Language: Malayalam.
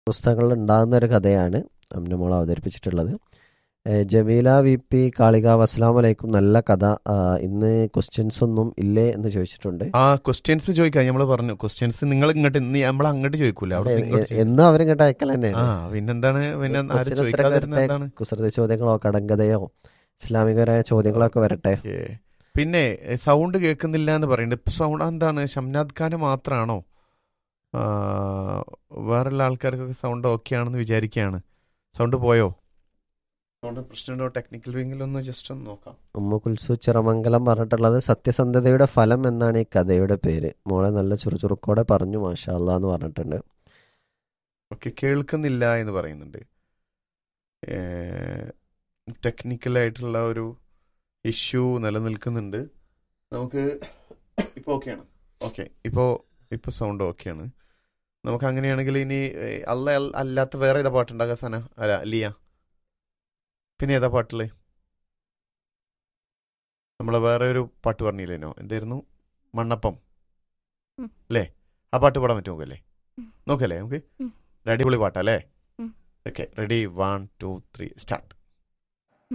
പുസ്തകങ്ങളിൽ ഉണ്ടാകുന്ന ഒരു കഥയാണ് അമ്ന മോൾ അവതരിപ്പിച്ചിട്ടുള്ളത് ഏ, ജമീല വി പി കാളികാവ് അസ്സാം വലൈക്കും നല്ല കഥ ആ, ഇന്ന് ക്വസ്റ്റ്യൻസ് ഒന്നും ഇല്ലേ എന്ന് ചോദിച്ചിട്ടുണ്ട് ആ ക്വസ്റ്റ്യൻസ് ചോദിക്കാം നമ്മൾ പറഞ്ഞു ക്വസ്റ്റ്യൻസ് നിങ്ങൾ ഇങ്ങോട്ട് ഇന്ന് നമ്മൾ അങ്ങോട്ട് ചോദിക്കൂല അവിടെ എ- ഇങ്ങോട്ട് ചോദിക്കും. എന്നും അവരും കേട്ട അയക്കൽ ആ തന്നെയാണ് പിന്നെന്താണ് പിന്നെ ആരും ക്വസ്റ്റ്യൻ ഉത്തരം ചോദിക്കാതിരുന്ന വരട്ടെ. എന്താണ് കുസൃതി ചോദ്യങ്ങളോ കടങ്കഥയോ ഇസ്ലാമികപരമായ ചോദ്യങ്ങളൊക്കെ വരട്ടെ ഓക്കേ. പിന്നെ സൗണ്ട് കേൾക്കുന്നില്ല എന്ന് പറയുന്നുണ്ട് സൗണ്ട് എന്താണ് ഷംനാദ് ഖാന് മാത്രമാണോ ആ, വേറെയുള്ള ആൾക്കാർക്കൊക്കെ സൗണ്ട് ഓക്കെ ആണെന്ന് വിചാരിക്കുകയാണ് സൗണ്ട് പോയോ സൗണ്ട് പ്രശ്നമുണ്ടോ ടെക്നിക്കൽ വിങ്ങിലൊന്ന് ജസ്റ്റ് ഒന്ന് നോക്കാം ഉമ്മ കുൽസു ചിറമംഗലം പറഞ്ഞിട്ടുള്ളത് സത്യസന്ധതയുടെ ഫലം എന്നാണ് ഈ കഥയുടെ പേര് മോളെ നല്ല ചുറുചുറുക്കോടെ പറഞ്ഞു മാഷാ അല്ലാ എന്ന് പറഞ്ഞിട്ടുണ്ട് ഓക്കെ കേൾക്കുന്നില്ല എന്ന് പറയുന്നുണ്ട് ടെക്നിക്കലായിട്ടുള്ള ഒരു ഇഷ്യൂ നിലനിൽക്കുന്നുണ്ട് നമുക്ക് ഇപ്പോൾ ഓക്കെയാണ് ഓക്കെ ഇപ്പോൾ ഇപ്പോൾ സൗണ്ട് ഓക്കെയാണ് നമുക്ക് അങ്ങനെയാണെങ്കിൽ ഇനി ഏഹ്, അല്ല അല്ല- അല്ലാത്ത വേറെ ഏതാ പാട്ടുണ്ടാകാം സന അല്ല ലിയ പിന്നെ ഏതാ പാട്ടില് നമ്മളെ വേറെ ഒരു പാട്ട് പറഞ്ഞില്ലേനോ എന്തായിരുന്നു മണ്ണപ്പം ഉം. അല്ലേ ആ പാട്ട് പാടാൻ പറ്റുമോ നോക്കല്ലേ ഉം. നോക്കല്ലേ നമുക്ക് ഉം. ഒരു അടിപൊളി പാട്ടല്ലേ ഉം. Okay ready one two three start